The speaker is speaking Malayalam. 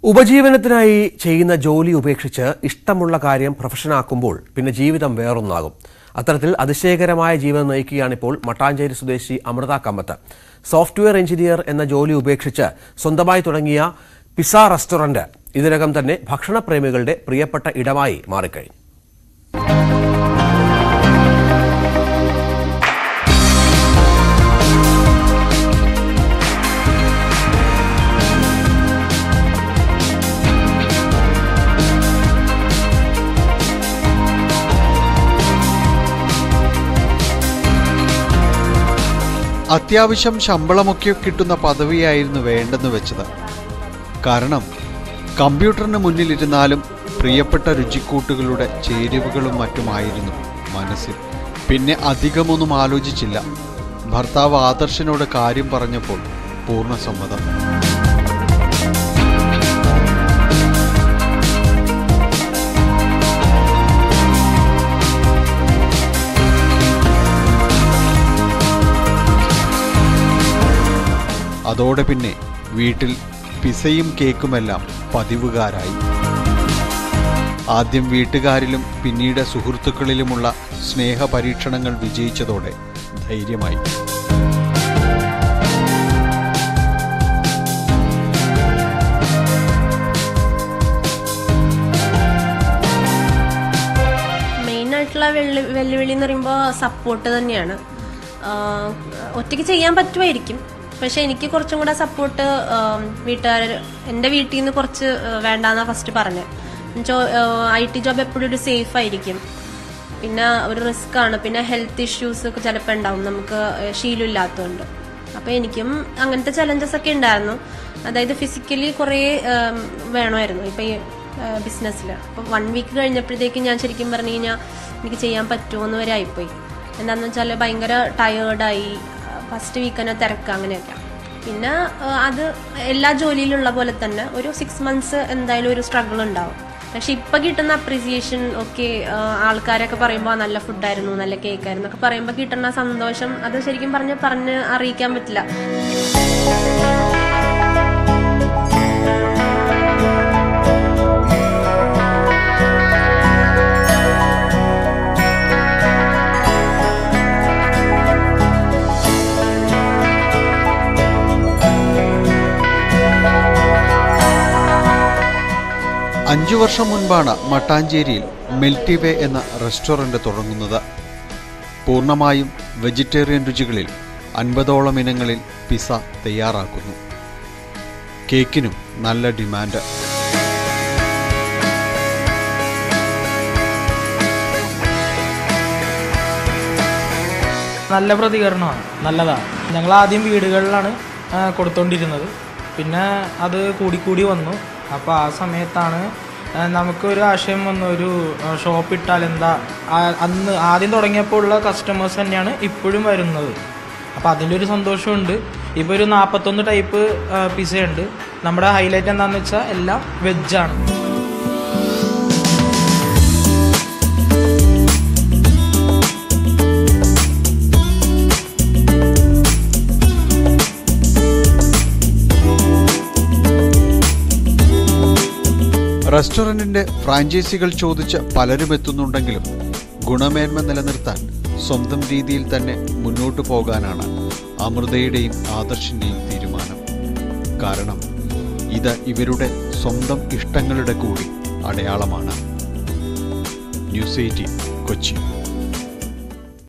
ഉപജീവനത്തിനായി ചെയ്യുന്ന ജോലി ഉപേക്ഷിച്ച് ഇഷ്ടമുള്ള കാര്യം പ്രൊഫഷനാക്കുമ്പോൾ പിന്നെ ജീവിതം വേറൊന്നാകും അത്തരത്തിൽ അതിശയകരമായ ജീവിതം നയിക്കുകയാണിപ്പോൾ മട്ടാഞ്ചേരി സ്വദേശി അമൃത കമ്മത്ത് സോഫ്റ്റ്വെയർ എഞ്ചിനീയർ എന്ന ജോലി ഉപേക്ഷിച്ച് സ്വന്തമായി തുടങ്ങിയ പിസ റെസ്റ്റോറന്റ് ഇതിനകം തന്നെ ഭക്ഷണപ്രേമികളുടെ പ്രിയപ്പെട്ട ഇടമായി മാറിക്കഴിഞ്ഞു അത്യാവശ്യം ശമ്പളമൊക്കെ കിട്ടുന്ന പദവിയായിരുന്നു വേണ്ടെന്ന് വെച്ചത് കാരണം കമ്പ്യൂട്ടറിന് മുന്നിലിരുന്നാലും പ്രിയപ്പെട്ട രുചിക്കൂട്ടുകളുടെ ചേരുവകളും മറ്റുമായിരുന്നു മനസ്സിൽ പിന്നെ അധികമൊന്നും ആലോചിച്ചില്ല ഭർത്താവ് ആദർശനോട് കാര്യം പറഞ്ഞപ്പോൾ പൂർണ്ണ സമ്മതം അതോടെ പിന്നെ വീട്ടിൽ പിസയും കേക്കുമെല്ലാം പതിവുകാരായി ആദ്യം വീട്ടുകാരിലും പിന്നീട് സുഹൃത്തുക്കളിലുമുള്ള സ്നേഹ പരീക്ഷണങ്ങൾ വിജയിച്ചതോടെ ധൈര്യമായി മെയിൻ ആയിട്ടുള്ള വെള്ളി വെല്ലുവിളി എന്ന് പറയുമ്പോൾ സപ്പോർട്ട് തന്നെയാണ് ആഹ് ഒറ്റയ്ക്ക് ചെയ്യാൻ പറ്റുമായിരിക്കും പക്ഷെ എനിക്ക് കുറച്ചും കൂടെ സപ്പോർട്ട് വീട്ടുകാർ എൻ്റെ വീട്ടിൽ നിന്ന് കുറച്ച് ആഹ് വേണ്ടാന്നാ ഫസ്റ്റ് പറഞ്ഞത് എന്നുവെച്ചോ ഐ ടി ജോബ് എപ്പോഴും ഒരു സേഫ് ആയിരിക്കും പിന്നെ ഒരു റിസ്ക് ആണ് പിന്നെ ഹെൽത്ത് ഇഷ്യൂസ് ഒക്കെ ചിലപ്പോൾ ഉണ്ടാവും നമുക്ക് ശീലമില്ലാത്തതുകൊണ്ട് അപ്പോൾ എനിക്കും അങ്ങനത്തെ ചലഞ്ചസ് ഒക്കെ ഉണ്ടായിരുന്നു അതായത് ഫിസിക്കലി കുറേ ആം, വേണമായിരുന്നു ഇപ്പം ഈ ബിസിനസ്സിൽ അപ്പോൾ വൺ വീക്ക് കഴിഞ്ഞപ്പോഴത്തേക്ക് ഞാൻ ശരിക്കും പറഞ്ഞു കഴിഞ്ഞാൽ എനിക്ക് ചെയ്യാൻ പറ്റുമോ എന്ന് വരെ ആയിപ്പോയി എന്താണെന്ന് വെച്ചാൽ ഭയങ്കര ടയേർഡായി ഫസ്റ്റ് വീക്ക് തന്നെ തിരക്ക് അങ്ങനെയൊക്കെ പിന്നെ ആ, അത് എല്ലാ ജോലിയിലുള്ള പോലെ തന്നെ ഒരു സിക്സ് മന്ത്സ് എന്തായാലും ഒരു സ്ട്രഗിൾ ഉണ്ടാവും പക്ഷെ ഇപ്പൊ കിട്ടുന്ന അപ്രീസിയേഷൻ ഒക്കെ ആ, ആൾക്കാരൊക്കെ പറയുമ്പോൾ നല്ല ഫുഡായിരുന്നു നല്ല കേക്കായിരുന്നു ഒക്കെ പറയുമ്പോൾ കിട്ടുന്ന സന്തോഷം അത് ശരിക്കും പറഞ്ഞ് പറഞ്ഞ് അറിയിക്കാൻ പറ്റില്ല അഞ്ചു വർഷം മുൻപാണ് മട്ടാഞ്ചേരിയിൽ മിൽറ്റി വേ എന്ന റെസ്റ്റോറന്റ് തുടങ്ങുന്നത് പൂർണ്ണമായും വെജിറ്റേറിയൻ രുചികളിൽ അൻപതോളം ഇനങ്ങളിൽ പിസ തയ്യാറാക്കുന്നു കേക്കിനും നല്ല ഡിമാൻഡ് നല്ല പ്രതികരണമാണ് നല്ലതാണ് ഞങ്ങൾ ആദ്യം വീടുകളിലാണ് ആ, കൊടുത്തോണ്ടിരുന്നത് പിന്നെ അത് കൂടിക്കൂടി വന്നു അപ്പോൾ ആ സമയത്താണ് ആ, നമുക്കൊരു ആശയം വന്നു ഒരു ഷോപ്പ് ഇട്ടാൽ എന്താ ആ- അന്ന് ആദ്യം തുടങ്ങിയപ്പോൾ ഉള്ള കസ്റ്റമേഴ്സ് തന്നെയാണ് ഇപ്പോഴും വരുന്നത് അപ്പോൾ അതിൻ്റെ ഒരു സന്തോഷമുണ്ട് ഇപ്പോൾ ഒരു നാൽപ്പത്തൊന്ന് ടൈപ്പ് പിസയുണ്ട് നമ്മുടെ ഹൈലൈറ്റ് എന്താണെന്ന് വെച്ചാൽ എല്ലാം വെജാണ് റെസ്റ്റോറന്റിന്റെ ഫ്രാഞ്ചൈസികൾ ചോദിച്ച് പലരും എത്തുന്നുണ്ടെങ്കിലും ഗുണമേന്മ നിലനിർത്താൻ സ്വന്തം രീതിയിൽ തന്നെ മുന്നോട്ടു പോകാനാണ് അമൃതയുടെയും ആദർശിന്റെയും തീരുമാനം കാരണം ഇത് ഇവരുടെ സ്വന്തം ഇഷ്ടങ്ങളുടെ കൂടി അടയാളമാണ് ന്യൂസ് എയ്റ്റീൻ കൊച്ചി